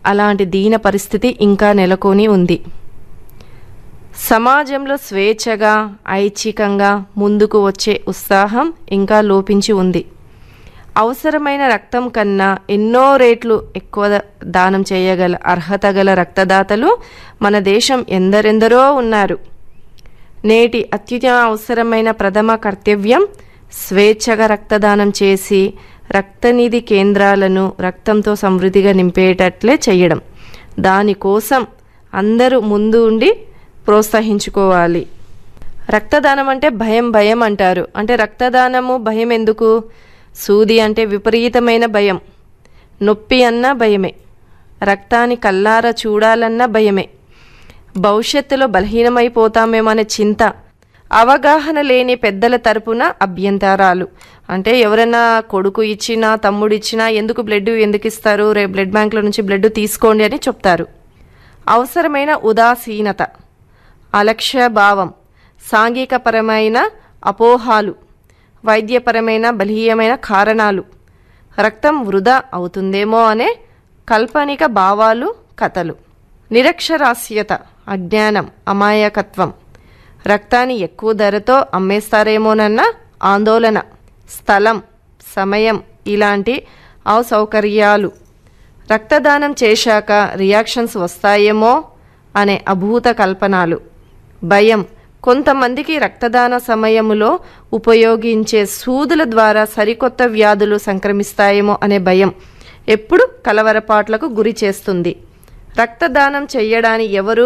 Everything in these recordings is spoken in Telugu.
అలాంటి దీన పరిస్థితి ఇంకా నెలకొని ఉంది సమాజంలో స్వేచ్ఛగా ఐచ్ఛికంగా ముందుకు వచ్చే ఉత్సాహం ఇంకా లోపించి ఉంది అవసరమైన రక్తం కన్నా ఎన్నో రేట్లు ఎక్కువ దానం చేయగల అర్హత గల రక్తదాతలు మన దేశం ఎందరెందరో ఉన్నారు నేటి అత్యుత అవసరమైన ప్రథమ కర్తవ్యం స్వేచ్ఛగా రక్తదానం చేసి రక్తనిధి కేంద్రాలను రక్తంతో సమృద్ధిగా నింపేటట్లే చేయడం దానికోసం అందరూ ముందు ఉండి ప్రోత్సహించుకోవాలి రక్తదానం అంటే భయం భయం అంటారు అంటే రక్తదానము భయం ఎందుకు సూది అంటే విపరీతమైన భయం నొప్పి అన్నా భయమే రక్తాన్ని కల్లారా చూడాలన్నా భయమే భవిష్యత్తులో బలహీనమైపోతామేమో అనే చింత అవగాహన లేని పెద్దల తరపున అభ్యంతరాలు అంటే ఎవరైనా కొడుకు ఇచ్చినా తమ్ముడు ఇచ్చినా ఎందుకు బ్లడ్ ఎందుకు ఇస్తారు రేపు బ్లడ్ బ్యాంకుల నుంచి బ్లడ్ తీసుకోండి అని చెప్తారు అవసరమైన ఉదాసీనత అలక్ష్య భావం సాంఘికపరమైన అపోహాలు వైద్యపరమైన బలీయమైన కారణాలు రక్తం వృధా అవుతుందేమో అనే కాల్పనిక భావాలు కథలు నిరక్షరాస్యత అజ్ఞానం అమాయకత్వం రక్తాన్ని ఎక్కువ ధరతో అమ్మేస్తారేమోనన్న ఆందోళన స్థలం సమయం ఇలాంటి అసౌకర్యాలు రక్తదానం చేశాక రియాక్షన్స్ వస్తాయేమో అనే అభూత కల్పనాలు భయం కొంతమందికి రక్తదాన సమయములో ఉపయోగించే సూదుల ద్వారా సరికొత్త వ్యాధులు సంక్రమిస్తాయేమో అనే భయం ఎప్పుడు కలవరపాట్లకు గురి చేస్తుంది రక్తదానం చెయ్యడాన్ని ఎవరు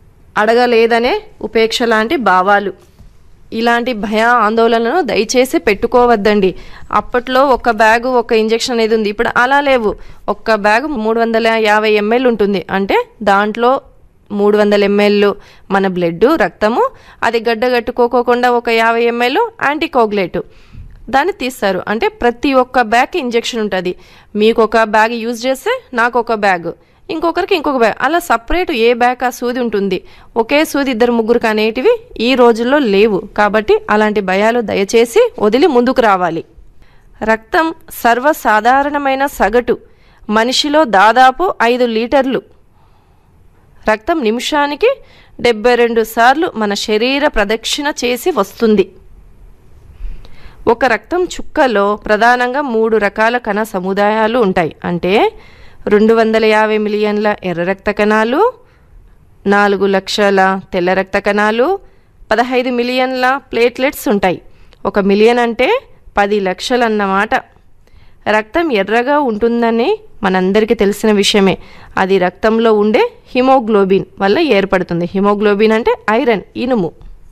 అడగలేదనే ఉపేక్ష లాంటి భావాలు ఇలాంటి భయ ఆందోళనను దయచేసి పెట్టుకోవద్దండి అప్పట్లో ఒక బ్యాగు ఒక ఇంజెక్షన్ అనేది ఉంది ఇప్పుడు అలా లేవు ఒక్క బ్యాగు మూడు వందల యాభై ఎంఎల్ ఉంటుంది అంటే దాంట్లో మూడు వందల ఎంఎల్ మన బ్లడ్ రక్తము అది గడ్డగట్టుకోకుండా ఒక యాభై ఎంఎల్ యాంటీకోగ్లేటు దాన్ని తీస్తారు అంటే ప్రతి ఒక్క బ్యాగ్ ఇంజెక్షన్ ఉంటుంది మీకు ఒక బ్యాగ్ యూజ్ చేస్తే నాకు ఒక బ్యాగ్ ఇంకొకరికి ఇంకొక బ్యాగ్ అలా సపరేట్ ఏ బ్యాగ్ ఆ సూది ఉంటుంది ఒకే సూది ఇద్దరు ముగ్గురు అనేటివి ఈ రోజుల్లో లేవు కాబట్టి అలాంటి భయాలు దయచేసి వదిలి ముందుకు రావాలి రక్తం సర్వసాధారణమైన సగటు మనిషిలో దాదాపు ఐదు లీటర్లు రక్తం నిమిషానికి డెబ్బై రెండు సార్లు మన శరీర ప్రదక్షిణ చేసి వస్తుంది ఒక రక్తం చుక్కలో ప్రధానంగా మూడు రకాల కణ సముదాయాలు ఉంటాయి అంటే రెండు వందల యాభై మిలియన్ల ఎర్ర రక్త కణాలు నాలుగు లక్షల తెల్ల రక్త కణాలు పదహైదు మిలియన్ల ప్లేట్లెట్స్ ఉంటాయి ఒక మిలియన్ అంటే పది లక్షలు అన్నమాట రక్తం ఎర్రగా ఉంటుందని మనందరికీ తెలిసిన విషయమే అది రక్తంలో ఉండే హిమోగ్లోబిన్ వల్ల ఏర్పడుతుంది హిమోగ్లోబిన్ అంటే ఐరన్ ఇనుము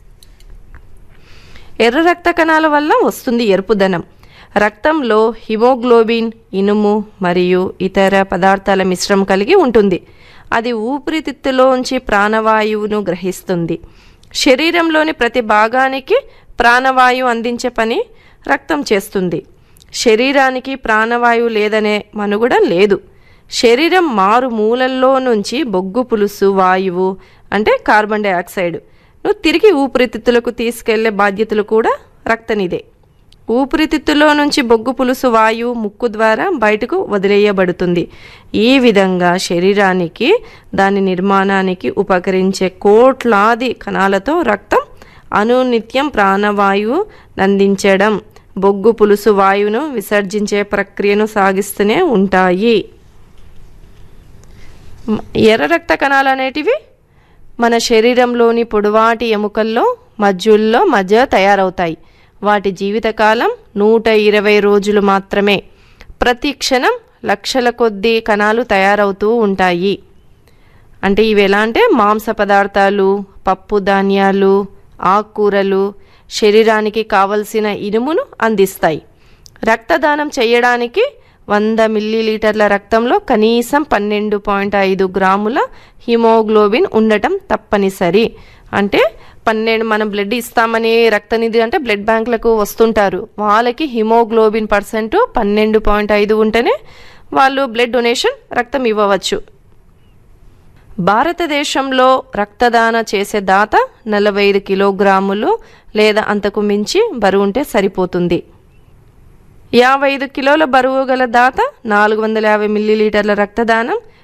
ఎర్ర రక్త కణాల వల్ల వస్తుంది ఎరుపుదనం రక్తంలో హిమోగ్లోబిన్ ఇనుము మరియు ఇతర పదార్థాల మిశ్రమం కలిగి ఉంటుంది అది ఊపిరితిత్తులోంచి ప్రాణవాయువును గ్రహిస్తుంది శరీరంలోని ప్రతి భాగానికి ప్రాణవాయువు అందించే పని రక్తం చేస్తుంది శరీరానికి ప్రాణవాయువు లేదనే మనుగడ లేదు శరీరం మారు మూలల్లో నుంచి బొగ్గు పులుసు వాయువు అంటే కార్బన్ డైఆక్సైడ్ నువ్వు తిరిగి ఊపిరితిత్తులకు తీసుకెళ్లే బాధ్యతలు కూడా రక్తనిదే ఊపిరితిత్తులో నుంచి బొగ్గు పులుసు వాయువు ముక్కు ద్వారా బయటకు వదిలేయబడుతుంది ఈ విధంగా శరీరానికి దాని నిర్మాణానికి ఉపకరించే కోట్లాది కణాలతో రక్తం అనునిత్యం ప్రాణవాయువు నందించడం బొగ్గు పులుసు వాయువును విసర్జించే ప్రక్రియను సాగిస్తూనే ఉంటాయి మ- ఎర్ర రక్త కణాలు అనేటివి మన శరీరంలోని పొడవాటి ఎముకల్లో మజ్జుల్లో మధ్య తయారవుతాయి వాటి జీవితకాలం నూట ఇరవై రోజులు మాత్రమే ప్రతి క్షణం లక్షల కొద్దీ కణాలు తయారవుతూ ఉంటాయి అంటే ఇవి ఎలా అంటే మాంస పదార్థాలు పప్పు ధాన్యాలు ఆకుకూరలు శరీరానికి కావలసిన ఇనుమును అందిస్తాయి రక్తదానం చేయడానికి వంద మిల్లీలీటర్ల రక్తంలో కనీసం పన్నెండు పాయింట్ ఐదు గ్రాముల హిమోగ్లోబిన్ ఉండటం తప్పనిసరి అంటే పన్నెండు మనం బ్లడ్ ఇస్తామని రక్తనిధి అంటే బ్లడ్ బ్యాంకులకు వస్తుంటారు వాళ్ళకి హిమోగ్లోబిన్ పర్సెంట్ పన్నెండు పాయింట్ ఐదు ఉంటేనే వాళ్ళు బ్లడ్ డొనేషన్ రక్తం ఇవ్వవచ్చు భారతదేశంలో రక్తదాన చేసే దాత నలభై ఐదు కిలోగ్రాములు లేదా అంతకు మించి బరువు ఉంటే సరిపోతుంది యాభై ఐదు కిలోల బరువు గల దాత నాలుగు వందల యాభై మిల్లీలీటర్ల రక్తదానం